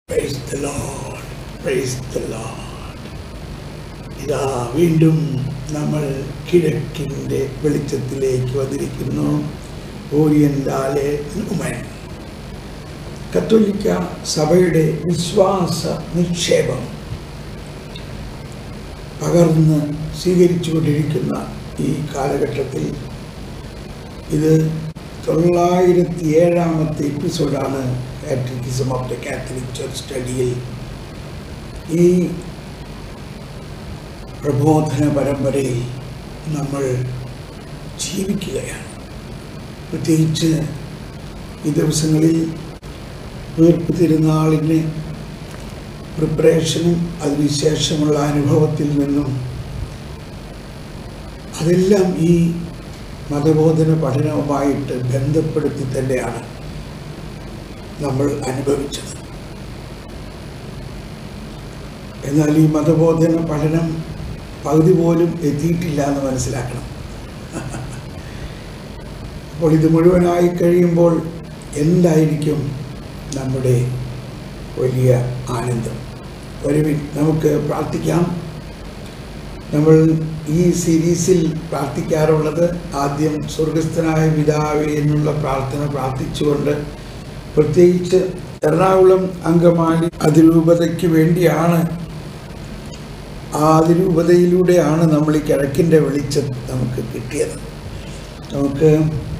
Praise the Lord. Praise the Lord. ഇതാ വീണ്ടും നമ്മൾ കിഴക്കിൻ്റെ വെളിച്ചത്തിലേക്ക് വന്നിരിക്കുന്നു ഓറിയന്റാലെ ഉമൻ കത്തോലിക്ക സഭയുടെ വിശ്വാസ നിക്ഷേപം പകർന്ന് സ്വീകരിച്ചുകൊണ്ടിരിക്കുന്ന ഈ കാലഘട്ടത്തിൽ ഇത് തൊള്ളായിരത്തി ഏഴാമത്തെ എപ്പിസോഡാണ് catechism of the Catholic Church സ്റ്റഡിയിൽ ഈ പ്രബോധന പരമ്പരയിൽ നമ്മൾ ജീവിക്കുകയാണ് പ്രത്യേകിച്ച് ഈ ദിവസങ്ങളിൽ വീർപ്പ് തിരുനാളിന് പ്രിപ്പറേഷനും അതിനുശേഷമുള്ള അനുഭവത്തിൽ നിന്നും അതെല്ലാം ഈ മതബോധന പഠനവുമായിട്ട് ബന്ധപ്പെടുത്തി തന്നെയാണ് നമ്മൾ അനുഭവിച്ചത് എന്നാൽ ഈ മതബോധന പഠനം പകുതി പോലും എത്തിയിട്ടില്ല എന്ന് മനസ്സിലാക്കണം അപ്പോൾ ഇത് മുഴുവനായി കഴിയുമ്പോൾ എന്തായിരിക്കും നമ്മുടെ വലിയ ആനന്ദം വരുവിൻ നമുക്ക് പ്രാർത്ഥിക്കാം നമ്മൾ ഈ സീരീസിൽ പ്രാർത്ഥിക്കാറുള്ളത് ആദ്യം സ്വർഗസ്ഥനായ പിതാവേ എന്നുള്ള പ്രാർത്ഥന പ്രാർത്ഥിച്ചുകൊണ്ട് പ്രത്യേകിച്ച് എറണാകുളം അങ്കമാലി അതിരൂപതയ്ക്ക് വേണ്ടിയാണ് ആ അതിരൂപതയിലൂടെയാണ് നമ്മൾ ഈ കിഴക്കിൻ്റെ വെളിച്ചം നമുക്ക് കിട്ടിയത് നമുക്ക്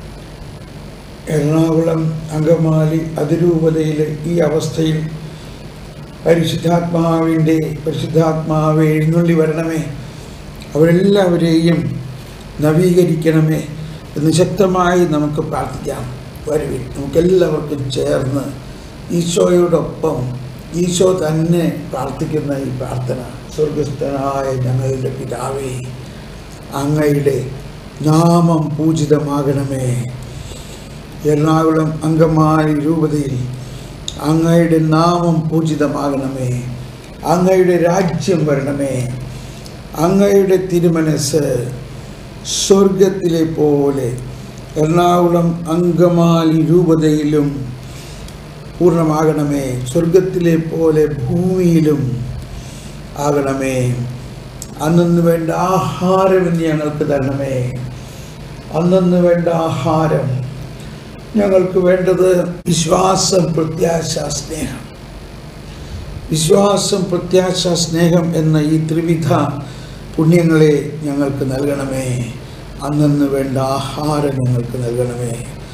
എറണാകുളം അങ്കമാലി അതിരൂപതയിലെ ഈ അവസ്ഥയിൽ പരിശുദ്ധാത്മാവിൻ്റെ പരിശുദ്ധാത്മാവ് എഴുന്നള്ളി വരണമേ അവരെല്ലാവരെയും നവീകരിക്കണമേ എന്ന് ശക്തമായി നമുക്ക് പ്രാർത്ഥിക്കാം വരുവിൻ നമുക്കെല്ലാവർക്കും ചേർന്ന് ഈശോയോടൊപ്പം ഈശോ തന്നെ പ്രാർത്ഥിക്കുന്ന ഈ പ്രാർത്ഥന സ്വർഗസ്ഥനായ ഞങ്ങളുടെ പിതാവേ അങ്ങയുടെ നാമം പൂജിതമാകണമേ എറണാകുളം അങ്കമാലി രൂപതയിൽ അങ്ങയുടെ നാമം പൂജിതമാകണമേ അങ്ങയുടെ രാജ്യം വരണമേ അങ്ങയുടെ തിരുമനസ് സ്വർഗത്തിലെ പോലെ എറണാകുളം അങ്കമാലി രൂപതയിലും പൂർണ്ണമാകണമേ സ്വർഗത്തിലെ പോലെ ഭൂമിയിലും ആകണമേ അന്നു വേണ്ട ആഹാരം ഇന്ന് ഞങ്ങൾക്ക് തരണമേ അന്നു വേണ്ട ആഹാരം ഞങ്ങൾക്ക് വേണ്ടത് വിശ്വാസം പ്രത്യാശ സ്നേഹം വിശ്വാസം പ്രത്യാശ സ്നേഹം എന്ന ഈ ത്രിവിധ പുണ്യങ്ങളെ ഞങ്ങൾക്ക് നൽകണമേ അന്നു വേണ്ട ആഹാരം ഞങ്ങൾക്ക് നൽകണമേ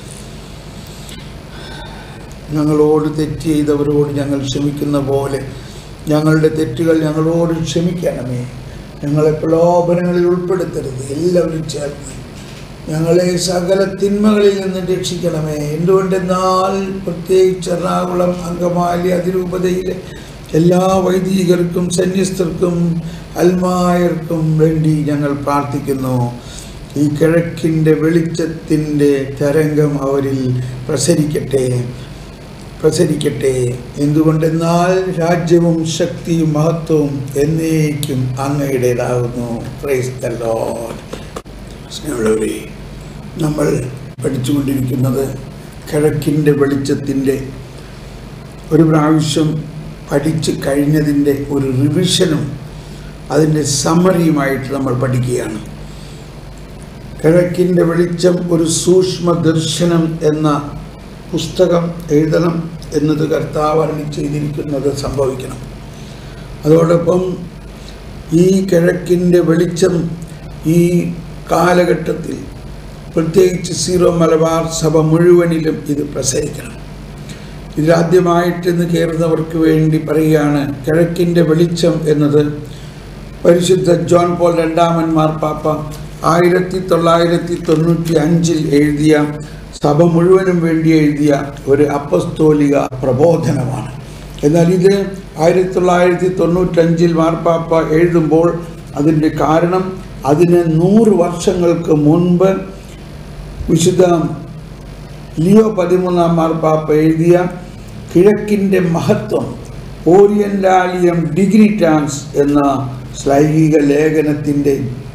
ഞങ്ങളോട് തെറ്റ് ചെയ്തവരോട് ഞങ്ങൾ ക്ഷമിക്കുന്ന പോലെ ഞങ്ങളുടെ തെറ്റുകൾ ഞങ്ങളോട് ക്ഷമിക്കണമേ ഞങ്ങളെ പ്രലോഭനങ്ങളിൽ ഉൾപ്പെടുത്തരുത് എല്ലാവരും ചേർന്ന് ഞങ്ങളെ സകല തിന്മകളിൽ നിന്ന് രക്ഷിക്കണമേ എന്തുകൊണ്ടെന്നാൽ പ്രത്യേകിച്ച് എറണാകുളം അങ്കമാലി അതിരൂപതയിലെ എല്ലാ വൈദികർക്കും സന്യസ്തർക്കും അൽമായർക്കും വേണ്ടി ഞങ്ങൾ പ്രാർത്ഥിക്കുന്നു ഈ കിഴക്കിൻ്റെ വെളിച്ചത്തിൻ്റെ തരംഗം അവരിൽ പ്രസരിക്കട്ടെ പ്രസരിക്കട്ടെ എന്തുകൊണ്ടെന്നാൽ രാജ്യവും ശക്തിയും മഹത്വവും എന്നേക്കും അങ്ങയുടേതാകുന്നു പ്രൈസ് ദ ലോർഡ് സ്നേഹമുള്ളവരെ നമ്മൾ പഠിച്ചുകൊണ്ടിരിക്കുന്നത് കിഴക്കിൻ്റെ വെളിച്ചത്തിൻ്റെ ഒരു പ്രാവശ്യം പഠിച്ചു കഴിഞ്ഞതിൻ്റെ ഒരു റിവിഷനും അതിൻ്റെ സമ്മറിയുമായിട്ട് നമ്മൾ പഠിക്കുകയാണ് കിഴക്കിൻ്റെ വെളിച്ചം ഒരു സൂക്ഷ്മ ദർശനം എന്ന പുസ്തകം എഴുതണം എന്നത് കർത്താവ് അരളി ചെയ്തിരിക്കുന്നത് സംഭവിക്കണം അതോടൊപ്പം ഈ കിഴക്കിൻ്റെ വെളിച്ചം ഈ കാലഘട്ടത്തിൽ പ്രത്യേകിച്ച് സീറോ മലബാർ സഭ മുഴുവനിലും ഇത് പ്രസരിക്കണം ഇതിലാദ്യമായിട്ട് ഇന്ന് കയറുന്നവർക്ക് വേണ്ടി പറയുകയാണ് കിഴക്കിൻ്റെ വെളിച്ചം എന്നത് പരിശുദ്ധ ജോൺ പോൾ രണ്ടാമൻ മാർപ്പാപ്പ ആയിരത്തി തൊള്ളായിരത്തി തൊണ്ണൂറ്റി അഞ്ചിൽ എഴുതിയ സഭ മുഴുവനും വേണ്ടി എഴുതിയ ഒരു അപ്പസ്തോലിക പ്രബോധനമാണ് എന്നാൽ ഇത് ആയിരത്തി തൊള്ളായിരത്തി തൊണ്ണൂറ്റഞ്ചിൽ മാർപ്പാപ്പ എഴുതുമ്പോൾ അതിൻ്റെ കാരണം അതിന് നൂറ് വർഷങ്ങൾക്ക് മുൻപ് വിശുദ്ധ ലിയോ പതിമൂന്നാം മാർപ്പാപ്പ എഴുതിയ കിഴക്കിൻ്റെ മഹത്വം ഓറിയന്റാലിയം ഡിഗ്നിറ്റാൻസ് എന്ന ശ്ലൈഹിക ലേഖനത്തിൻ്റെ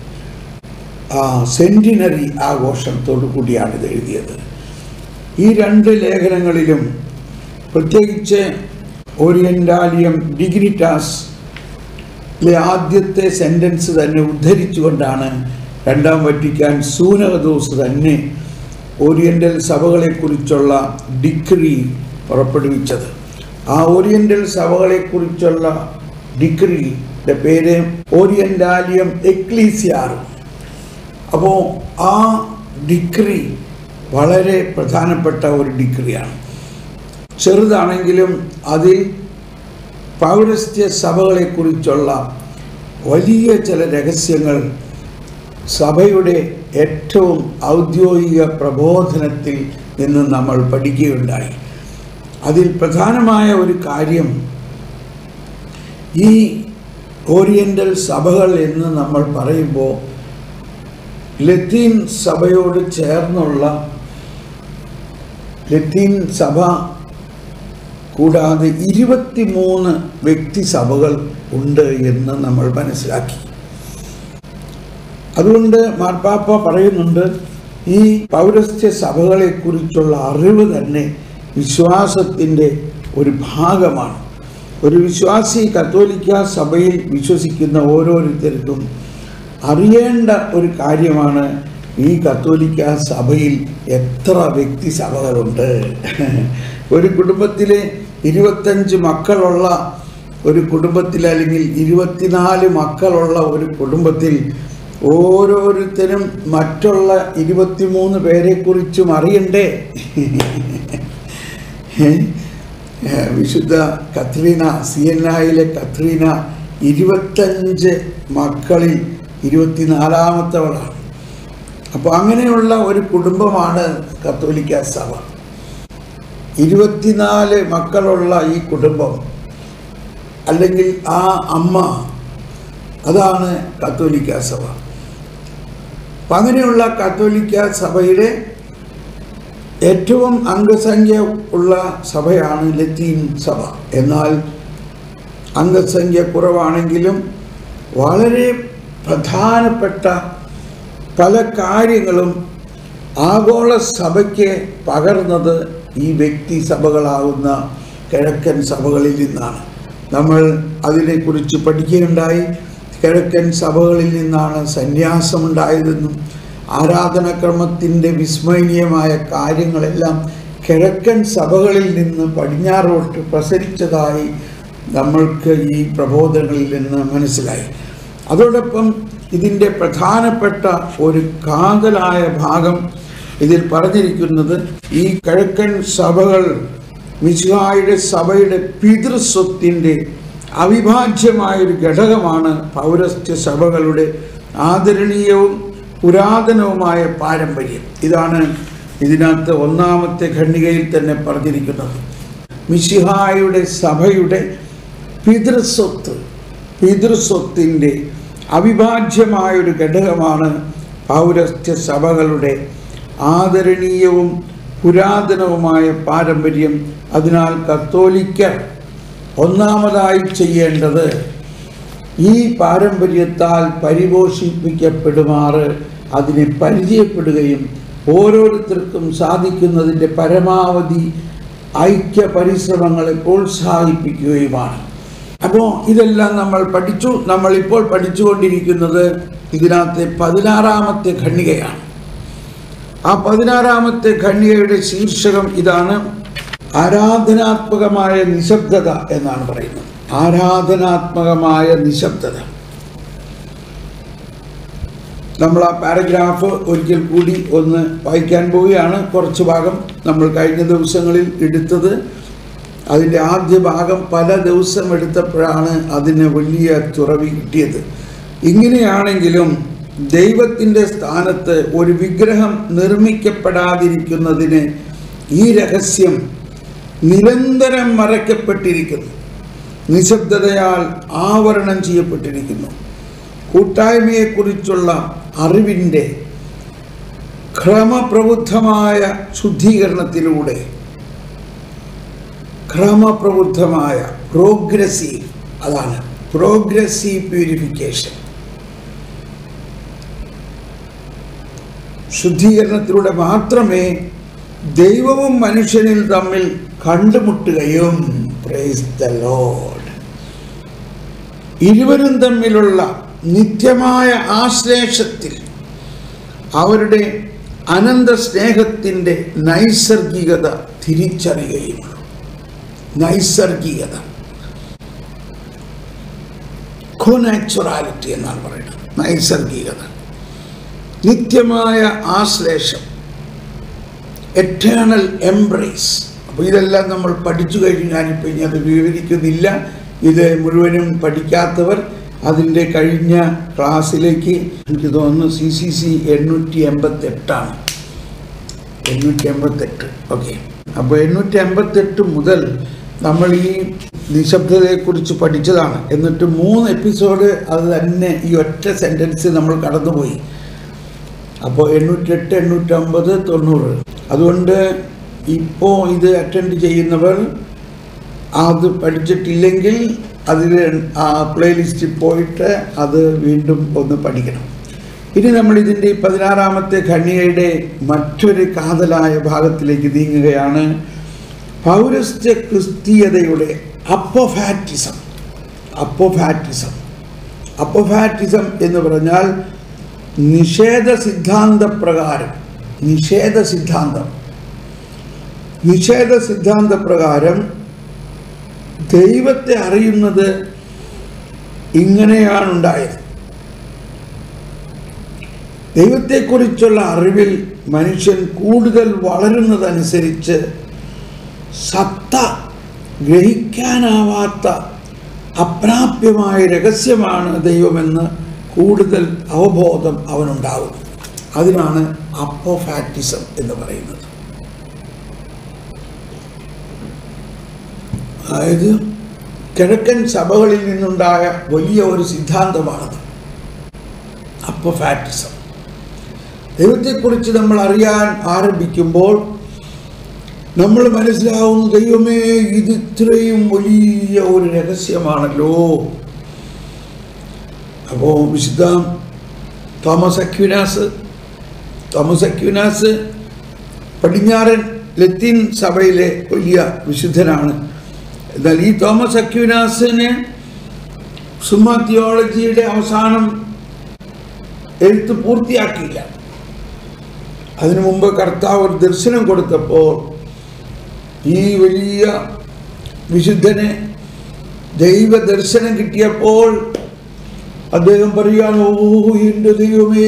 സെൻറ്റിനറി ആഘോഷത്തോടു കൂടിയാണ് ഇത് എഴുതിയത് ഈ രണ്ട് ലേഖനങ്ങളിലും പ്രത്യേകിച്ച് ഓറിയന്റാലിയം ഡിഗ്രിറ്റാസ് ലെ ആദ്യത്തെ സെൻറ്റൻസ് തന്നെ ഉദ്ധരിച്ചുകൊണ്ടാണ് രണ്ടാം വറ്റിക്കാൻ സൂനകദോസ് തന്നെ ഓറിയൻ്റൽ സഭകളെക്കുറിച്ചുള്ള ഡിഗ്രി പുറപ്പെടുവിച്ചത് ആ ഓറിയൻ്റൽ സഭകളെക്കുറിച്ചുള്ള ഡിഗ്രിയുടെ പേര് ഓറിയന്റാലിയം എക്ലീസിയാർ അപ്പോൾ ആ ഡിഗ്രി വളരെ പ്രധാനപ്പെട്ട ഒരു ഡിഗ്രിയാണ് ചെറുതാണെങ്കിലും അതിൽ പൗരസ്ത്യ സഭകളെക്കുറിച്ചുള്ള വലിയ ചില രഹസ്യങ്ങൾ സഭയുടെ ഏറ്റവും ഔദ്യോഗിക പ്രബോധനത്തിൽ നിന്ന് നമ്മൾ പഠിക്കുകയുണ്ടായി അതിൽ പ്രധാനമായ ഒരു കാര്യം ഈ ഓറിയൻ്റൽ സഭകൾ എന്ന് നമ്മൾ പറയുമ്പോൾ ലത്തീൻ സഭയോട് ചേർന്നുള്ള ലത്തീൻ സഭ കൂടാതെ ഇരുപത്തിമൂന്ന് വ്യക്തിസഭകൾ ഉണ്ട് എന്ന് നമ്മൾ മനസ്സിലാക്കി അതുകൊണ്ട് മാർപ്പാപ്പ പറയുന്നുണ്ട് ഈ പൗരസ്ത്യ സഭകളെക്കുറിച്ചുള്ള അറിവ് തന്നെ വിശ്വാസത്തിൻ്റെ ഒരു ഭാഗമാണ് ഒരു വിശ്വാസി കത്തോലിക്ക സഭയിൽ വിശ്വസിക്കുന്ന ഓരോരുത്തർക്കും അറിയേണ്ട ഒരു കാര്യമാണ് ഈ കത്തോലിക്ക സഭയിൽ എത്ര വ്യക്തി സഭകളുണ്ട് ഒരു കുടുംബത്തിലെ ഇരുപത്തഞ്ച് മക്കളുള്ള ഒരു കുടുംബത്തിൽ അല്ലെങ്കിൽ ഇരുപത്തിനാല് മക്കളുള്ള ഒരു കുടുംബത്തിൽ ഓരോരുത്തരും മറ്റുള്ള ഇരുപത്തിമൂന്ന് പേരെക്കുറിച്ചും അറിയണ്ടേ വിശുദ്ധ കത്രീന സി എൻ ഐയിലെ കത്രീന ഇരുപത്തഞ്ച് മക്കളിൽ ഇരുപത്തിനാലാമത്തവളാണ് അപ്പോൾ അങ്ങനെയുള്ള ഒരു കുടുംബമാണ് കത്തോലിക്ക സഭ ഇരുപത്തിനാല് മക്കളുള്ള ഈ കുടുംബം അല്ലെങ്കിൽ ആ അമ്മ അതാണ് കത്തോലിക്ക സഭ അപ്പം അങ്ങനെയുള്ള കത്തോലിക്ക സഭയുടെ ഏറ്റവും അംഗസംഖ്യ ഉള്ള സഭയാണ് ലത്തീൻ സഭ എന്നാൽ അംഗസംഖ്യ കുറവാണെങ്കിലും വളരെ പ്രധാനപ്പെട്ട പല കാര്യങ്ങളും ആഗോള സഭയ്ക്ക് പകർന്നത് ഈ വ്യക്തി സഭകളാവുന്ന കിഴക്കൻ സഭകളിൽ നിന്നാണ് നമ്മൾ അതിനെക്കുറിച്ച് പഠിക്കുകയുണ്ടായി കിഴക്കൻ സഭകളിൽ നിന്നാണ് സന്യാസമുണ്ടായതെന്നും ആരാധനക്രമത്തിൻ്റെ വിസ്മരണീയമായ കാര്യങ്ങളെല്ലാം കിഴക്കൻ സഭകളിൽ നിന്ന് പടിഞ്ഞാറോട്ട് പ്രസരിച്ചതായി നമ്മൾക്ക് ഈ പ്രബോധനങ്ങളിൽ നിന്ന് മനസ്സിലായി അതോടൊപ്പം ഇതിൻ്റെ പ്രധാനപ്പെട്ട ഒരു കാതലായ ഭാഗം ഇതിൽ പറഞ്ഞിരിക്കുന്നത് ഈ കിഴക്കൻ സഭകൾ മിശിഹായുടെ സഭയുടെ പിതൃസ്വത്തിൻ്റെ അവിഭാജ്യമായൊരു ഘടകമാണ് പൗരസ്ത്യ സഭകളുടെ ആദരണീയവും പുരാതനവുമായ പാരമ്പര്യം ഇതാണ് ഇതിനകത്ത് ഒന്നാമത്തെ ഖണ്ഡികയിൽ തന്നെ പറഞ്ഞിരിക്കുന്നത് മിശിഹായുടെ സഭയുടെ പിതൃസ്വത്ത് പിതൃസ്വത്തിൻ്റെ അവിഭാജ്യമായൊരു ഘടകമാണ് പൗരസ്ത്യ സഭകളുടെ ആദരണീയവും പുരാതനവുമായ പാരമ്പര്യം അതിനാൽ കത്തോലിക്കർ ഒന്നാമതായി ചെയ്യേണ്ടത് ഈ പാരമ്പര്യത്താൽ പരിപോഷിപ്പിക്കപ്പെടുമാറ് അതിനെ പരിചയപ്പെടുകയും ഓരോരുത്തർക്കും സാധിക്കുന്നതിൻ്റെ പരമാവധി ഐക്യ പരിശ്രമങ്ങളെ പ്രോത്സാഹിപ്പിക്കുകയുമാണ് അപ്പോൾ ഇതെല്ലാം നമ്മൾ പഠിച്ചു നമ്മൾ ഇപ്പോൾ പഠിച്ചുകൊണ്ടിരിക്കുന്നത് ഇതിനകത്തെ പതിനാറാമത്തെ ഖണ്ഡികയാണ് ആ പതിനാറാമത്തെ ഖണ്ഡികയുടെ ശീർഷകം ഇതാണ് ആരാധനാത്മകമായ നിശബ്ദത എന്നാണ് പറയുന്നത് ആരാധനാത്മകമായ നിശബ്ദത നമ്മൾ ആ പാരഗ്രാഫ് ഒരിക്കൽ കൂടി ഒന്ന് വായിക്കാൻ പോവുകയാണ് കുറച്ച് ഭാഗം നമ്മൾ കഴിഞ്ഞ ദിവസങ്ങളിൽ എടുത്തത് അതിൻ്റെ ആദ്യ ഭാഗം പല ദിവസം എടുത്തപ്പോഴാണ് അതിന് വലിയ തുറവി കിട്ടിയത് ഇങ്ങനെയാണെങ്കിലും ദൈവത്തിൻ്റെ സ്ഥാനത്ത് ഒരു വിഗ്രഹം നിർമ്മിക്കപ്പെടാതിരിക്കുന്നതിന് ഈ രഹസ്യം നിരന്തരം മറയ്ക്കപ്പെട്ടിരിക്കുന്നു നിശബ്ദതയാൽ ആവരണം ചെയ്യപ്പെട്ടിരിക്കുന്നു കൂട്ടായ്മയെക്കുറിച്ചുള്ള അറിവിൻ്റെ ക്രമപ്രബുദ്ധമായ ശുദ്ധീകരണത്തിലൂടെ ക്രമപ്രബുദ്ധമായ പ്രോഗ്രസീവ് അതാണ് പ്രോഗ്രസീവ് പ്യൂരിഫിക്കേഷൻ ശുദ്ധീകരണത്തിലൂടെ മാത്രമേ ദൈവവും മനുഷ്യനിൽ തമ്മിൽ കണ്ടുമുട്ടുകയും പ്രൈസ് ദ ലോഡ് ഇരുവരും തമ്മിലുള്ള നിത്യമായ ആശ്ലേഷത്തിൽ അവരുടെ അനന്ത സ്നേഹത്തിൻ്റെ നൈസർഗികത തിരിച്ചറിയുകയുള്ളൂ നൈസർഗികത കോനാച്ചുറാലിറ്റി എന്നാണ് പറയുന്നത് നൈസർഗികത നിത്യമായ ആശ്ലേഷം എറ്റേണൽ എംബ്രേസ് അപ്പോൾ ഇതെല്ലാം നമ്മൾ പഠിച്ചു കഴിഞ്ഞ് ഞാനിപ്പോൾ ഇനി അത് വിവരിക്കുന്നില്ല ഇത് മുഴുവനും പഠിക്കാത്തവർ അതിൻ്റെ കഴിഞ്ഞ ക്ലാസ്സിലേക്ക് എനിക്ക് തോന്നുന്നു സി സി സി എണ്ണൂറ്റി എൺപത്തെട്ടാണ് എണ്ണൂറ്റി എൺപത്തെട്ട് ഓക്കെ അപ്പോൾ എണ്ണൂറ്റി എൺപത്തെട്ട് മുതൽ നമ്മൾ ഈ നിശബ്ദതയെക്കുറിച്ച് പഠിച്ചതാണ് എന്നിട്ട് മൂന്ന് എപ്പിസോഡ് അത് തന്നെ ഈ ഒറ്റ സെൻറ്റൻസ് നമ്മൾ കടന്നുപോയി അപ്പോൾ എണ്ണൂറ്റെട്ട് എണ്ണൂറ്റമ്പത് തൊണ്ണൂറ് അതുകൊണ്ട് ഇപ്പോൾ ഇത് അറ്റൻഡ് ചെയ്യുന്നവർ അത് പഠിച്ചിട്ടില്ലെങ്കിൽ അതിൽ ആ പ്ലേലിസ്റ്റിൽ പോയിട്ട് അത് വീണ്ടും ഒന്ന് പഠിക്കണം ഇനി നമ്മൾ ഇതിൻ്റെ ഈ പതിനാറാമത്തെ ഖണ്ണികയുടെ മറ്റൊരു കാതലായ ഭാഗത്തിലേക്ക് നീങ്ങുകയാണ് പൗരസ്ത്യ ക്രിസ്തീയതയുടെ അപ്പോഫാറ്റിസം അപ്പോഫാറ്റിസം അപ്പോഫാറ്റിസം എന്ന് പറഞ്ഞാൽ നിഷേധ സിദ്ധാന്ത പ്രകാരം നിഷേധ സിദ്ധാന്തം നിഷേധ സിദ്ധാന്ത പ്രകാരം ദൈവത്തെ അറിയുന്നത് ഇങ്ങനെയാണ് ഉണ്ടായത് ദൈവത്തെക്കുറിച്ചുള്ള അറിവിൽ മനുഷ്യൻ കൂടുതൽ വളരുന്നതനുസരിച്ച് സത്ത ഗ്രഹിക്കാനാവാത്ത അപ്രാപ്യമായ രഹസ്യമാണ് ദൈവമെന്ന് കൂടുതൽ അവബോധം അവനുണ്ടാവും അതിനാണ് അപ്പോഫാറ്റിസം എന്ന് പറയുന്നത് അതായത് കിഴക്കൻ സഭകളിൽ നിന്നുണ്ടായ വലിയ ഒരു സിദ്ധാന്തമാണത് അപ്പോഫാറ്റിസം ദൈവത്തെക്കുറിച്ച് നമ്മൾ അറിയാൻ ആരംഭിക്കുമ്പോൾ നമ്മൾ മനസ്സിലാവുന്നു ദൈവമേ ഇത് ഇത്രയും വലിയ ഒരു രഹസ്യമാണല്ലോ അപ്പോൾ വിശുദ്ധ തോമസ് അക്യുനാസ് തോമസ് അക്യുനാസ് പടിഞ്ഞാറൻ ലത്തീൻ സഭയിലെ വലിയ വിശുദ്ധനാണ് എന്നാൽ ഈ തോമസ് അക്യുനാസിന് സുമ തിയോളജിയുടെ അവസാനം എഴുത്ത് പൂർത്തിയാക്കിയില്ല അതിനു മുമ്പ് കർത്താവ് ഒരു ദർശനം കൊടുത്തപ്പോൾ ഈ വലിയ വിശുദ്ധനെ ദൈവ ദർശനം കിട്ടിയപ്പോൾ അദ്ദേഹം പറയുകയാണ് ഓ എൻ്റെ ദൈവമേ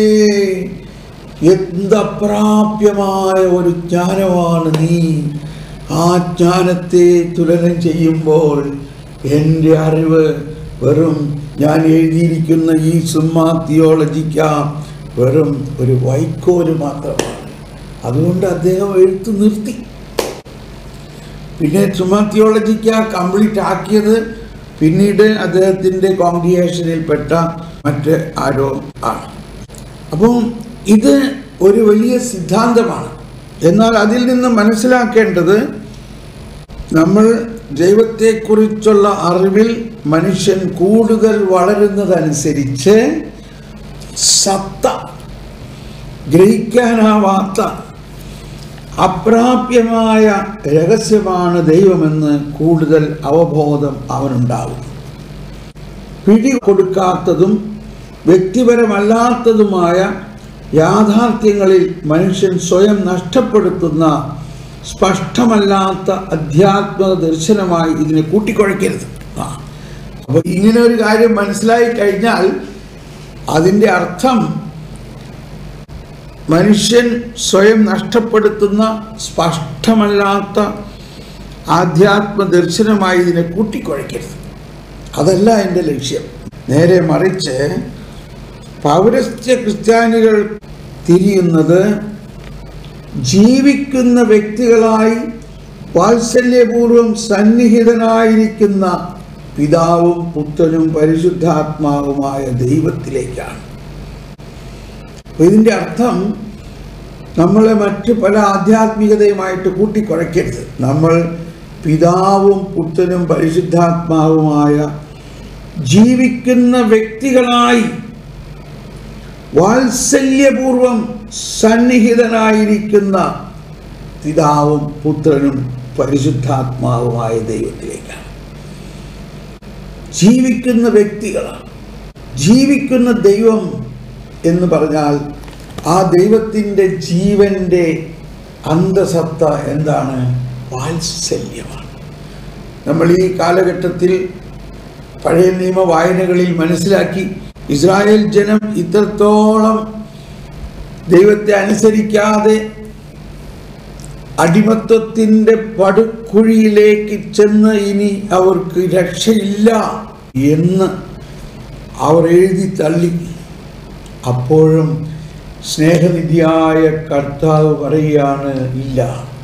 എന്തപ്രാപ്യമായ ഒരു ജ്ഞാനമാണ് നീ ആ ജ്ഞാനത്തെ തുലനം ചെയ്യുമ്പോൾ എൻ്റെ അറിവ് വെറും ഞാൻ എഴുതിയിരിക്കുന്ന ഈ സുമ്മാ തിയോളജിക്ക വെറും ഒരു വൈക്കോല് മാത്രമാണ് അതുകൊണ്ട് അദ്ദേഹം എഴുത്ത് നിർത്തി പിന്നെ സുമ്മാ തിയോളജിക്ക കംപ്ലീറ്റ് ആക്കിയത് പിന്നീട് അദ്ദേഹത്തിൻ്റെ കോൺഗ്രിയേഷനിൽപ്പെട്ട മറ്റ് ആരോ ആണ് അപ്പം ഇത് ഒരു വലിയ സിദ്ധാന്തമാണ് എന്നാൽ അതിൽ നിന്ന് മനസ്സിലാക്കേണ്ടത് നമ്മൾ ദൈവത്തെക്കുറിച്ചുള്ള അറിവിൽ മനുഷ്യൻ കൂടുതൽ വളരുന്നതനുസരിച്ച് സത്ത ഗ്രഹിക്കാനാവാത്ത അപ്രാപ്യമായ രഹസ്യമാണ് ദൈവമെന്ന് കൂടുതൽ അവബോധം അവനുണ്ടാവും പിടി കൊടുക്കാത്തതും വ്യക്തിപരമല്ലാത്തതുമായ യാഥാർത്ഥ്യങ്ങളിൽ മനുഷ്യൻ സ്വയം നഷ്ടപ്പെടുത്തുന്ന സ്പഷ്ടമല്ലാത്ത അധ്യാത്മ ദർശനമായി ഇതിനെ കൂട്ടിക്കുഴയ്ക്കരുത് ആ അപ്പോൾ ഇങ്ങനെ ഒരു കാര്യം മനസ്സിലായി കഴിഞ്ഞാൽ അതിൻ്റെ അർത്ഥം മനുഷ്യൻ സ്വയം നഷ്ടപ്പെടുത്തുന്ന സ്പഷ്ടമല്ലാത്ത ആധ്യാത്മ ദർശനമായി ഇതിനെ കൂട്ടിക്കുഴയ്ക്കരുത് അതല്ല എൻ്റെ ലക്ഷ്യം നേരെ മറിച്ച് പൗരസ്ത്യ ക്രിസ്ത്യാനികൾ തിരിയുന്നത് ജീവിക്കുന്ന വ്യക്തികളായി വാത്സല്യപൂർവം സന്നിഹിതനായിരിക്കുന്ന പിതാവും പുത്രനും പരിശുദ്ധാത്മാവുമായ ദൈവത്തിലേക്കാണ് അപ്പോൾ ഇതിൻ്റെ അർത്ഥം നമ്മളെ മറ്റ് പല ആധ്യാത്മികതയുമായിട്ട് കൂട്ടിക്കുഴയ്ക്കരുത് നമ്മൾ പിതാവും പുത്രനും പരിശുദ്ധാത്മാവുമായ ജീവിക്കുന്ന വ്യക്തികളായി വാത്സല്യപൂർവം സന്നിഹിതനായിരിക്കുന്ന പിതാവും പുത്രനും പരിശുദ്ധാത്മാവുമായ ദൈവത്തിലേക്കാണ് ജീവിക്കുന്ന വ്യക്തികളാണ് ജീവിക്കുന്ന ദൈവം എന്ന് പറഞ്ഞാൽ ആ ദൈവത്തിൻ്റെ ജീവൻ്റെ അന്തസത്ത എന്താണ് വാത്സല്യമാണ് നമ്മൾ ഈ കാലഘട്ടത്തിൽ പഴയ നിയമ വായനകളിൽ മനസ്സിലാക്കി ഇസ്രായേൽ ജനം ഇത്രത്തോളം ദൈവത്തെ അനുസരിക്കാതെ അടിമത്വത്തിൻ്റെ പടുക്കുഴിയിലേക്ക് ചെന്ന് ഇനി അവർക്ക് രക്ഷയില്ല എന്ന് അവർ എഴുതി തള്ളി അപ്പോഴും സ്നേഹനിധിയായ കർത്താവ് പറയുകയാണ് ഇല്ല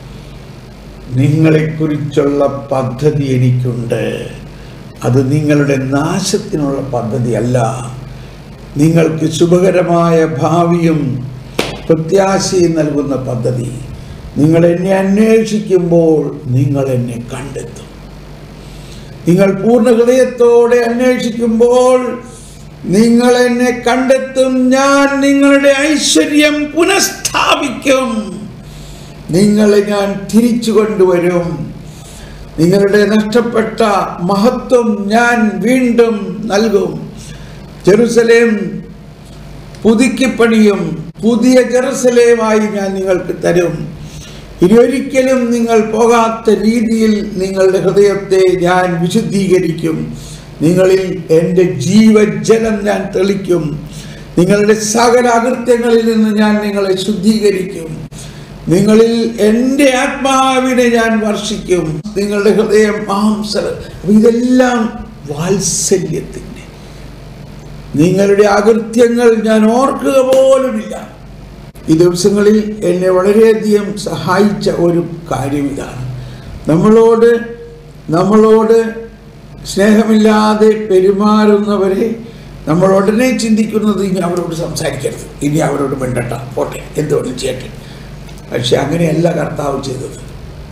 നിങ്ങളെക്കുറിച്ചുള്ള പദ്ധതി എനിക്കുണ്ട് അത് നിങ്ങളുടെ നാശത്തിനുള്ള പദ്ധതിയല്ല നിങ്ങൾക്ക് ശുഭകരമായ ഭാവിയും പ്രത്യാശയും നൽകുന്ന പദ്ധതി നിങ്ങൾ എന്നെ അന്വേഷിക്കുമ്പോൾ നിങ്ങൾ എന്നെ കണ്ടെത്തും നിങ്ങൾ പൂർണ്ണ ഹൃദയത്തോടെ അന്വേഷിക്കുമ്പോൾ നിങ്ങൾ എന്നെ കണ്ടെത്തും ഞാൻ നിങ്ങളുടെ ഐശ്വര്യം പുനഃസ്ഥാപിക്കും നിങ്ങളെ ഞാൻ തിരിച്ചു കൊണ്ടുവരും നിങ്ങളുടെ നഷ്ടപ്പെട്ട മഹത്വം ഞാൻ വീണ്ടും നൽകും ജെറുസലേം പുതുക്കിപ്പണിയും പുതിയ ജെറുസലേമായി ഞാൻ നിങ്ങൾക്ക് തരും ഇനി ഒരിക്കലും നിങ്ങൾ പോകാത്ത രീതിയിൽ നിങ്ങളുടെ ഹൃദയത്തെ ഞാൻ വിശുദ്ധീകരിക്കും നിങ്ങളിൽ എൻ്റെ ജീവജലം ഞാൻ തെളിക്കും നിങ്ങളുടെ സകല അകൃത്യങ്ങളിൽ നിന്ന് ഞാൻ നിങ്ങളെ ശുദ്ധീകരിക്കും നിങ്ങളിൽ എൻ്റെ ആത്മാവിനെ ഞാൻ വർഷിക്കും നിങ്ങളുടെ ഹൃദയം മാംസ അപ്പൊ ഇതെല്ലാം വാത്സല്യത്തിൻ്റെ നിങ്ങളുടെ അകൃത്യങ്ങൾ ഞാൻ ഓർക്കുക പോലുമില്ല ഈ ദിവസങ്ങളിൽ എന്നെ വളരെയധികം സഹായിച്ച ഒരു കാര്യം ഇതാണ് നമ്മളോട് നമ്മളോട് സ്നേഹമില്ലാതെ പെരുമാറുന്നവരെ നമ്മൾ ഉടനെ ചിന്തിക്കുന്നത് ഇനി അവരോട് സംസാരിക്കരുത് ഇനി അവരോട് മിണ്ടട്ട പോട്ടെ എന്തുകൊണ്ട് ചെയ്യട്ടെ പക്ഷെ അങ്ങനെയല്ല കർത്താവ് ചെയ്തത്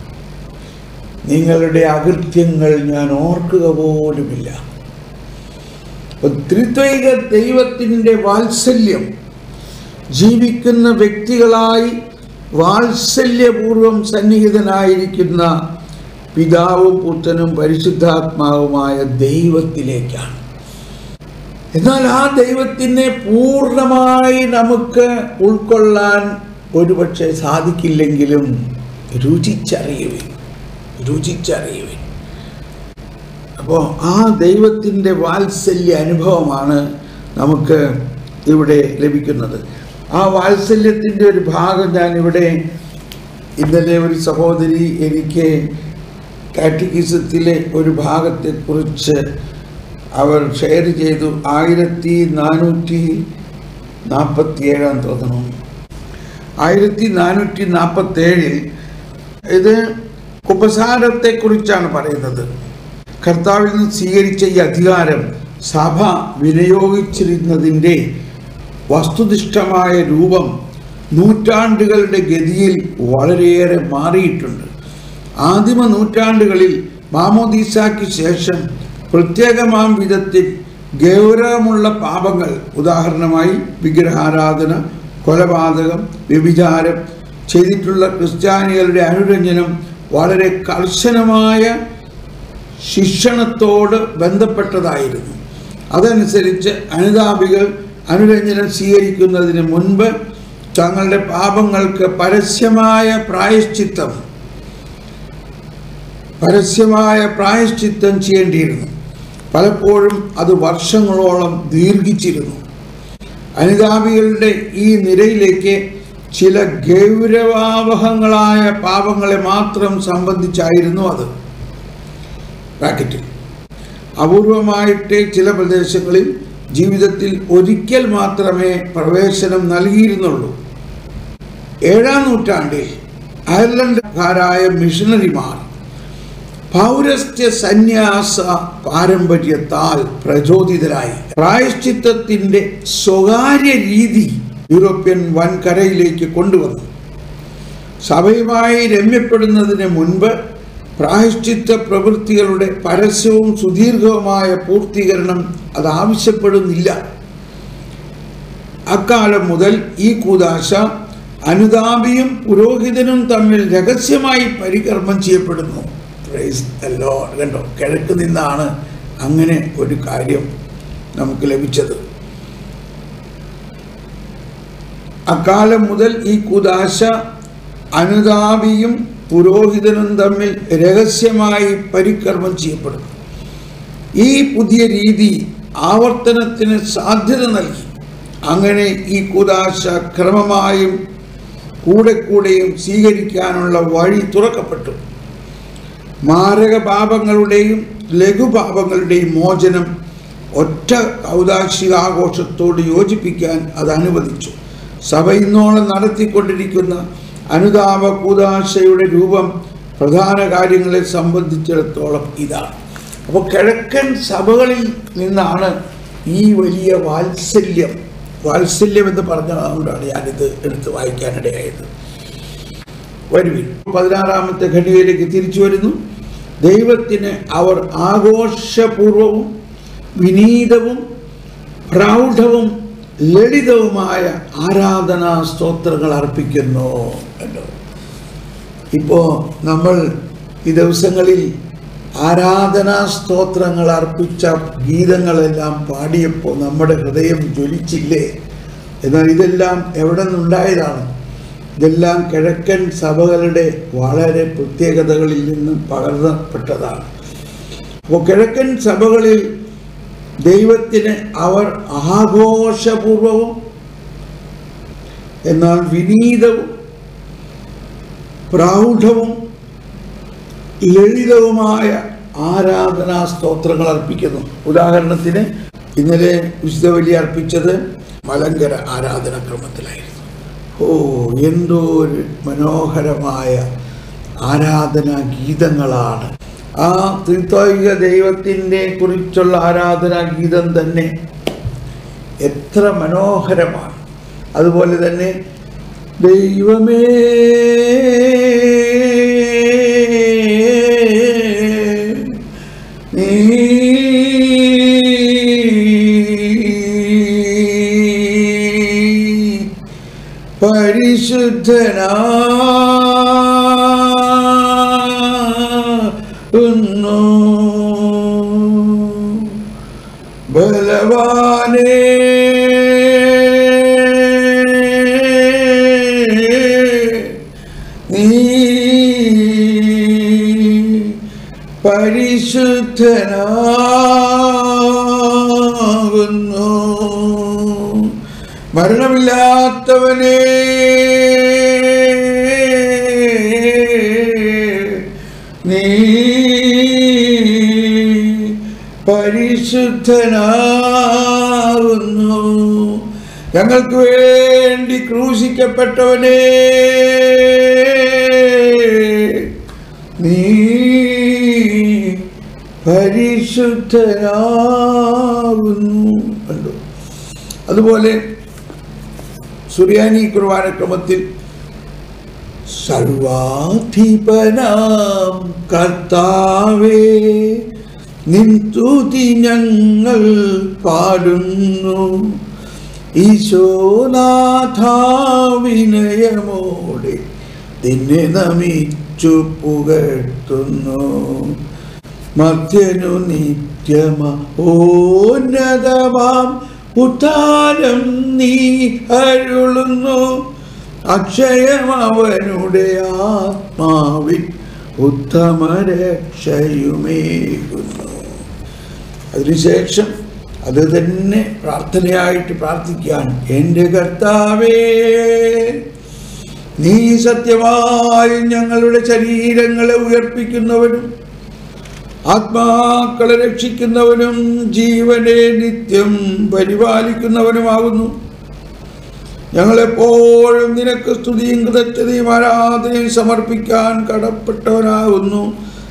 നിങ്ങളുടെ അകൃത്യങ്ങൾ ഞാൻ ഓർക്കുക പോലുമില്ല അപ്പൊ ത്രിത്വൈക ദൈവത്തിൻ്റെ വാത്സല്യം ജീവിക്കുന്ന വ്യക്തികളായി വാത്സല്യപൂർവം സന്നിഹിതനായിരിക്കുന്ന പിതാവും പുത്രനും പരിശുദ്ധാത്മാവുമായ ദൈവത്തിലേക്കാണ് എന്നാൽ ആ ദൈവത്തിനെ പൂർണ്ണമായി നമുക്ക് ഉൾക്കൊള്ളാൻ ഒരുപക്ഷെ സാധിക്കില്ലെങ്കിലും രുചിച്ചറിയുവിൻ രുചിച്ചറിയുവിൻ അപ്പോൾ ആ ദൈവത്തിൻ്റെ വാത്സല്യ അനുഭവമാണ് നമുക്ക് ഇവിടെ ലഭിക്കുന്നത് ആ വാത്സല്യത്തിൻ്റെ ഒരു ഭാഗം ഞാനിവിടെ ഇന്നലെ ഒരു സഹോദരി എനിക്ക് കാറ്റഗിസത്തിലെ ഒരു ഭാഗത്തെക്കുറിച്ച് അവർ ഷെയർ ചെയ്തു ആയിരത്തി നാനൂറ്റി നാൽപ്പത്തി ഏഴാം തോന്നണം ആയിരത്തി നാനൂറ്റി നാൽപ്പത്തി ഏഴിൽ ഇത് ഉപസാരത്തെക്കുറിച്ചാണ് പറയുന്നത് കർത്താവിൽ നിന്ന് സ്വീകരിച്ച ഈ അധികാരം സഭ വിനിയോഗിച്ചിരുന്നതിൻ്റെ വസ്തുനിഷ്ഠമായ രൂപം നൂറ്റാണ്ടുകളുടെ ഗതിയിൽ വളരെയേറെ മാറിയിട്ടുണ്ട് ആദിമ നൂറ്റാണ്ടുകളിൽ മാമോദീസായ്ക്ക് ശേഷം പ്രത്യേകമാം വിധത്തിൽ ഗൗരവമുള്ള പാപങ്ങൾ ഉദാഹരണമായി വിഗ്രഹാരാധന കൊലപാതകം വ്യഭിചാരം ചെയ്തിട്ടുള്ള ക്രിസ്ത്യാനികളുടെ അനുരഞ്ജനം വളരെ കർശനമായ ശിക്ഷണത്തോട് ബന്ധപ്പെട്ടതായിരുന്നു അതനുസരിച്ച് അനുതാപികൾ അനുരഞ്ജനം സ്വീകരിക്കുന്നതിന് മുൻപ് തങ്ങളുടെ പാപങ്ങൾക്ക് പരസ്യമായ പ്രായശ്ചിത്തം പരസ്യമായ പ്രായശ്ചിത്തം ചെയ്യേണ്ടിയിരുന്നു പലപ്പോഴും അത് വർഷങ്ങളോളം ദീർഘിച്ചിരുന്നു അനുതാപികളുടെ ഈ നിരയിലേക്ക് ചില ഗൗരവാവഹങ്ങളായ പാപങ്ങളെ മാത്രം സംബന്ധിച്ചായിരുന്നു അത് ബ്രാക്കറ്റിൽ അപൂർവമായിട്ട് ചില പ്രദേശങ്ങളിൽ ജീവിതത്തിൽ ഒരിക്കൽ മാത്രമേ പ്രവേശനം നൽകിയിരുന്നുള്ളൂ ഏഴാം നൂറ്റാണ്ടിൽ അയർലൻഡുകാരായ മിഷണറിമാർ പൗരസ്ത്യ സന്യാസ പാരമ്പര്യത്താൽ പ്രചോദിതരായി പ്രായശ്ചിത്തത്തിന്റെ സ്വകാര്യ രീതി യൂറോപ്യൻ വൻകരയിലേക്ക് കൊണ്ടുവന്നു സഭയുമായി രമ്യപ്പെടുന്നതിന് മുൻപ് പ്രായശ്ചിത്ത പ്രവൃത്തികളുടെ പരസ്യവും സുദീർഘവുമായ പൂർത്തീകരണം അത് ആവശ്യപ്പെടുന്നില്ല അക്കാലം മുതൽ ഈ കൂതാശ അനുതാപിയും പുരോഹിതനും തമ്മിൽ രഹസ്യമായി പരികർമ്മം ചെയ്യപ്പെടുന്നു Praise the Lord. കണ്ടോ കിഴക്ക് നിന്നാണ് അങ്ങനെ ഒരു കാര്യം നമുക്ക് ലഭിച്ചത് അക്കാലം മുതൽ ഈ കുദാശ അനുതാപിയും പുരോഹിതനും തമ്മിൽ രഹസ്യമായി പരിക്രമം ചെയ്യപ്പെടും ഈ പുതിയ രീതി ആവർത്തനത്തിന് സാധ്യത നൽകി അങ്ങനെ ഈ കുദാശ ക്രമമായും കൂടെ കൂടെയും സ്വീകരിക്കാനുള്ള വഴി തുറക്കപ്പെട്ടു മാരക പാപങ്ങളുടെയും ലഘുപാപങ്ങളുടെയും മോചനം ഒറ്റ ഔദാശികാഘോഷത്തോട് യോജിപ്പിക്കാൻ അത് അനുവദിച്ചു സഭ ഇന്നോളം നടത്തിക്കൊണ്ടിരിക്കുന്ന അനുതാപ കൂതാശയുടെ രൂപം പ്രധാന കാര്യങ്ങളെ സംബന്ധിച്ചിടത്തോളം ഇതാണ് അപ്പോൾ കിഴക്കൻ സഭകളിൽ നിന്നാണ് ഈ വലിയ വാത്സല്യം വാത്സല്യം എന്ന് പറഞ്ഞതുകൊണ്ടാണ് ഞാനിത് എടുത്ത് വായിക്കാനിടയായത് വരുവിൻ പതിനാറാമത്തെ ഘടികയിലേക്ക് തിരിച്ചു വരുന്നു ദൈവത്തിന് അവർ ആഘോഷപൂർവവും വിനീതവും പ്രൗഢവും ലളിതവുമായ ആരാധനാ സ്തോത്രങ്ങൾ അർപ്പിക്കുന്നു എന്ന് ഇപ്പോൾ നമ്മൾ ഈ ദിവസങ്ങളിൽ ആരാധനാ സ്തോത്രങ്ങൾ അർപ്പിച്ച ഗീതങ്ങളെല്ലാം പാടിയപ്പോൾ നമ്മുടെ ഹൃദയം ജ്വലിച്ചില്ലേ എന്നാൽ ഇതെല്ലാം എവിടെ നിന്നുണ്ടായതാണ് ഇതെല്ലാം കിഴക്കൻ സഭകളുടെ വളരെ പ്രത്യേകതകളിൽ നിന്നും പകർന്നപ്പെട്ടതാണ് അപ്പോൾ കിഴക്കൻ സഭകളിൽ ദൈവത്തിന് അവർ ആഘോഷപൂർവവും എന്നാൽ വിനീതവും പ്രൗഢവും ലളിതവുമായ ആരാധനാ സ്തോത്രങ്ങൾ അർപ്പിക്കുന്നു ഉദാഹരണത്തിന് ഇന്നലെ വിശുദ്ധ ബലി അർപ്പിച്ചത് മലങ്കര ആരാധനാക്രമത്തിലായിരുന്നു ഓ എന്തോ ഒരു മനോഹരമായ ആരാധനാ ഗീതങ്ങളാണ് ആ ത്രിത്വൈക ദൈവത്തിൻ്റെ കുറിച്ചുള്ള ആരാധനാ ഗീതം തന്നെ എത്ര മനോഹരമാണ് അതുപോലെ തന്നെ ദൈവമേ നീ പരിശുദ്ധനാ ബലവാനേ നീ പരിശുദ്ധനാകുന്നു മരണമില്ലാത്തവനേ നീ പരിശുദ്ധനാകുന്നു ഞങ്ങൾക്ക് വേണ്ടി ക്രൂശിക്കപ്പെട്ടവനേ നീ പരിശുദ്ധനാകുന്നു കണ്ടു അതുപോലെ സുറിയാനി കുർബാനക്രമത്തിൽ സർവാധിപനാം കർത്താവേ നിൻ തുതി ഞങ്ങൾ പാടുന്നു ഈശോനാഥാവിനയമോടെ നിന്നെ നമിച്ചു പുകഴ്ത്തുന്നു മധ്യനു നിത്യമ ഓന്നതമാം ഉത്താനം നീ അരുളുന്നു അക്ഷയം അവനുടെ ആത്മാവിൽ ഉത്തമ രക്ഷയുമേകുന്നു അതിനുശേഷം അത് തന്നെ പ്രാർത്ഥനയായിട്ട് പ്രാർത്ഥിക്കാൻ എൻ്റെ കർത്താവേ നീ സത്യമായും ഞങ്ങളുടെ ശരീരങ്ങളെ ഉയർപ്പിക്കുന്നവനും ആത്മാക്കളെ രക്ഷിക്കുന്നവനും ജീവനെ നിത്യം പരിപാലിക്കുന്നവനുമാകുന്നു ഞങ്ങളെപ്പോഴും നിനക്ക് സ്തുതിയും കൃതജ്ഞതയും ആരാധനയും സമർപ്പിക്കാൻ കടപ്പെട്ടവനാകുന്നു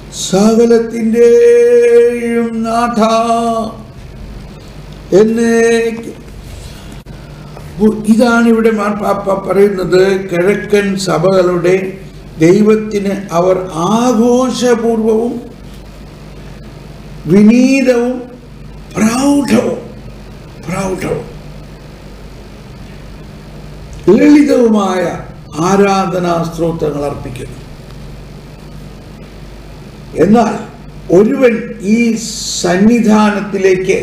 സകലത്തിൻ്റെയും നാഥ എന്നേക്ക് ഇതാണ് ഇവിടെ മാർപ്പാപ്പ പറയുന്നത് കിഴക്കൻ സഭകളുടെ ദൈവത്തിന് അവർ ആഘോഷപൂർവവും വിനീതവും പ്രൗഢവും പ്രൗഢവും ലളിതവുമായ ആരാധനാ സ്ത്രോത്രങ്ങൾ അർപ്പിക്കുന്നു എന്നാൽ ഒരുവൻ ഈ സന്നിധാനത്തിലേക്ക്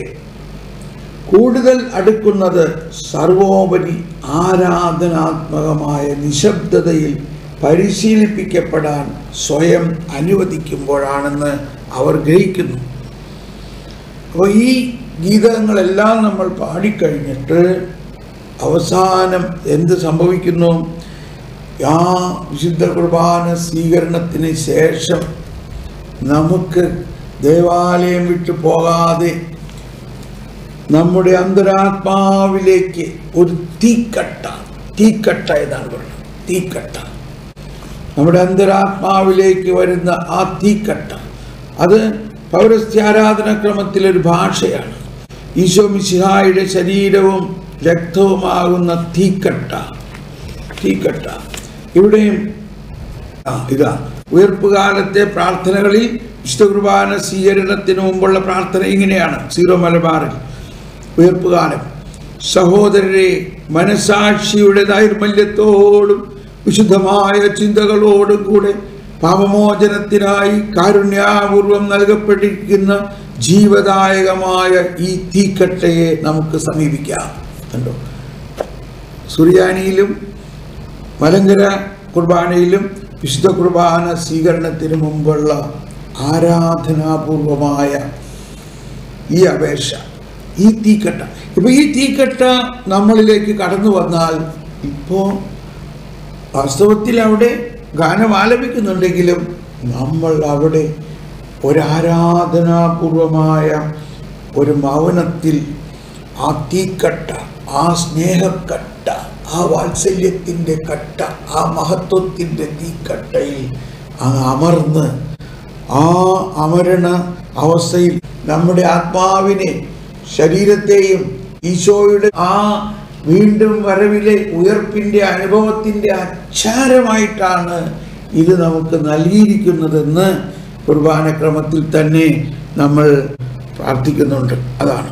കൂടുതൽ അടുക്കുന്നത് സർവോപരി ആരാധനാത്മകമായ നിശബ്ദതയിൽ പരിശീലിപ്പിക്കപ്പെടാൻ സ്വയം അനുവദിക്കുമ്പോഴാണെന്ന് അവർ ഗ്രഹിക്കുന്നു അപ്പോൾ ഈ ഗീതങ്ങളെല്ലാം നമ്മൾ പാടിക്കഴിഞ്ഞിട്ട് അവസാനം എന്ത് സംഭവിക്കുന്നു ആ വിശുദ്ധ കുർബാന സ്വീകരണത്തിന് ശേഷം നമുക്ക് ദേവാലയം വിട്ടു പോകാതെ നമ്മുടെ അന്തരാത്മാവിലേക്ക് ഒരു തീക്കട്ട തീക്കട്ട എന്നാണ് പറയുന്നത് തീക്കട്ട നമ്മുടെ അന്തരാത്മാവിലേക്ക് വരുന്ന ആ തീക്കട്ട അത് പൗരസ്ത്യാരാധനക്രമത്തിലൊരു ഭാഷയാണ് ഈശോ മിശിഹായുടെ ശരീരവും രക്തവുമാകുന്ന തീക്കട്ട തീക്കട്ട ഇവിടെയും ആ ഇതാ ഉയർപ്പുകാലത്തെ പ്രാർത്ഥനകളിൽ വിശുദ്ധ കുർബാന സ്വീകരണത്തിന് മുമ്പുള്ള പ്രാർത്ഥന ഇങ്ങനെയാണ് സീറോ മലബാറിൽ ഉയർപ്പുകാലം സഹോദരരെ മനസാക്ഷിയുടെ നൈർമല്യത്തോടും വിശുദ്ധമായ ചിന്തകളോടും കൂടെ പാപമോചനത്തിനായി കാരുണ്യാപൂർവം നൽകപ്പെട്ടിരിക്കുന്ന ജീവദായകമായ ഈ തീക്കട്ടയെ നമുക്ക് സമീപിക്കാം കണ്ടോ സുറിയാനിയിലും മലങ്കര കുർബാനയിലും വിശുദ്ധ കുർബാന സ്വീകരണത്തിന് മുമ്പുള്ള ആരാധനാപൂർവമായ ഈ അപേക്ഷ ഈ തീക്കട്ട ഇപ്പൊ ഈ തീക്കട്ട നമ്മളിലേക്ക് കടന്നു വന്നാൽ ഇപ്പോൾ വാസ്തവത്തിൽ അവിടെ ഗാനം ആലപിക്കുന്നുണ്ടെങ്കിലും നമ്മൾ അവിടെ ഒരാരാധനാപൂർവമായ ഒരു മൗനത്തിൽ ആ തീക്കട്ട ആ സ്നേഹക്കട്ട ആ വാത്സല്യത്തിൻ്റെ കട്ട ആ മഹത്വത്തിൻ്റെ തീക്കട്ടയിൽ അങ്ങ് അമർന്ന് ആ അമരണ അവസ്ഥയിൽ നമ്മുടെ ആത്മാവിനെ ശരീരത്തെയും ഈശോയുടെ ആ വീണ്ടും വരവിലെ ഉയർപ്പിൻ്റെ അനുഭവത്തിൻ്റെ അച്ചാരമായിട്ടാണ് ഇത് നമുക്ക് നൽകിയിരിക്കുന്നതെന്ന് കുർബാനക്രമത്തിൽ തന്നെ നമ്മൾ പ്രാർത്ഥിക്കുന്നുണ്ട് അതാണ്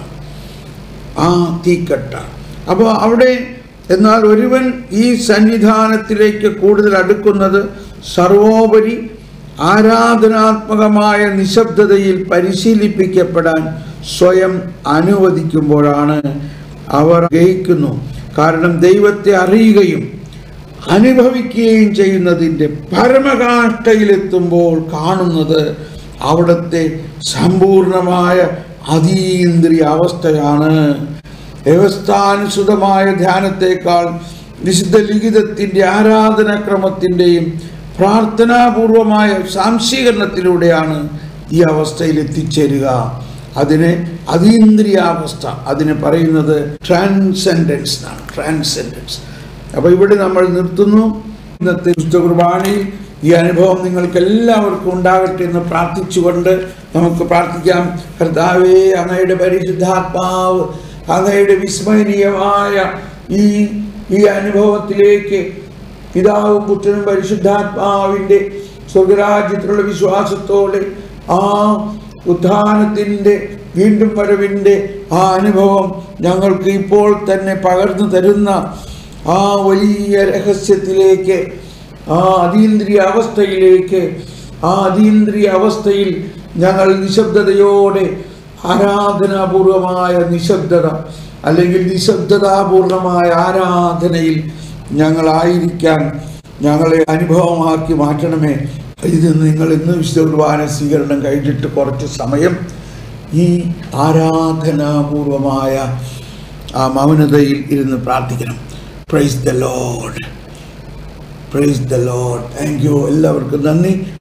ആ തീക്കട്ട അപ്പോൾ അവിടെ എന്നാൽ ഒരുവൻ ഈ സന്നിധാനത്തിലേക്ക് കൂടുതൽ അടുക്കുന്നത് സർവോപരി ആരാധനാത്മകമായ നിശബ്ദതയിൽ പരിശീലിപ്പിക്കപ്പെടാൻ സ്വയം അനുവദിക്കുമ്പോഴാണ് അവർ ഗ്രഹിക്കുന്നു കാരണം ദൈവത്തെ അറിയുകയും അനുഭവിക്കുകയും ചെയ്യുന്നതിൻ്റെ പരമകാഷ്ടയിലെത്തുമ്പോൾ കാണുന്നത് അവിടുത്തെ സമ്പൂർണമായ അതീന്ദ്രിയ അവസ്ഥയാണ് വ്യവസ്ഥാനുസൃതമായ ധ്യാനത്തേക്കാൾ വിശുദ്ധ ലിഖിതത്തിൻ്റെ ആരാധനാക്രമത്തിൻ്റെയും പ്രാർത്ഥനാപൂർവമായ സാംശീകരണത്തിലൂടെയാണ് ഈ അവസ്ഥയിൽ എത്തിച്ചേരുക അതിനെ അതീന്ദ്രിയാവസ്ഥ അതിനെ പറയുന്നത് ട്രാൻസെൻഡൻസ് എന്നാണ് ട്രാൻസെൻഡൻസ് അപ്പോൾ ഇവിടെ നമ്മൾ നിർത്തുന്നു ഇന്നത്തെ വിശുദ്ധ കുർബാനയിൽ ഈ അനുഭവം നിങ്ങൾക്ക് എല്ലാവർക്കും ഉണ്ടാകട്ടെ എന്ന് പ്രാർത്ഥിച്ചുകൊണ്ട് നമുക്ക് പ്രാർത്ഥിക്കാം കർത്താവേ അങ്ങയുടെ പരിശുദ്ധാത്മാവ് അങ്ങയുടെ വിസ്മരണീയമായ ഈ ഈ അനുഭവത്തിലേക്ക് പിതാവും പുത്രനും പരിശുദ്ധാത്മാവിൻ്റെ സ്വർഗരാജ്യത്തിലുള്ള വിശ്വാസത്തോടെ ആ ഉത്ഥാനത്തിൻ്റെ വീണ്ടും വരവിൻ്റെ ആ അനുഭവം ഞങ്ങൾക്ക് ഇപ്പോൾ തന്നെ പകർന്നു തരുന്ന ആ വലിയ രഹസ്യത്തിലേക്ക് ആ അതീന്ദ്രിയ അവസ്ഥയിലേക്ക് ആ അതീന്ദ്രിയ അവസ്ഥയിൽ ഞങ്ങൾ നിശബ്ദതയോടെ ആരാധനാപൂർവമായ നിശബ്ദത അല്ലെങ്കിൽ നിശബ്ദതാപൂർണമായ ആരാധനയിൽ ഞങ്ങളായിരിക്കാൻ ഞങ്ങളെ അനുഭവമാക്കി മാറ്റണമേ ഇത് നിങ്ങൾ ഇന്ന് വിശുദ്ധ കുർബാന സ്വീകരണം കഴിഞ്ഞിട്ട് കുറച്ച് സമയം ഈ ആരാധനാപൂർവമായ ആ മൗനതയിൽ ഇരുന്ന് പ്രാർത്ഥിക്കണം praise the Lord praise the Lord thank you എല്ലാവർക്കും നന്ദി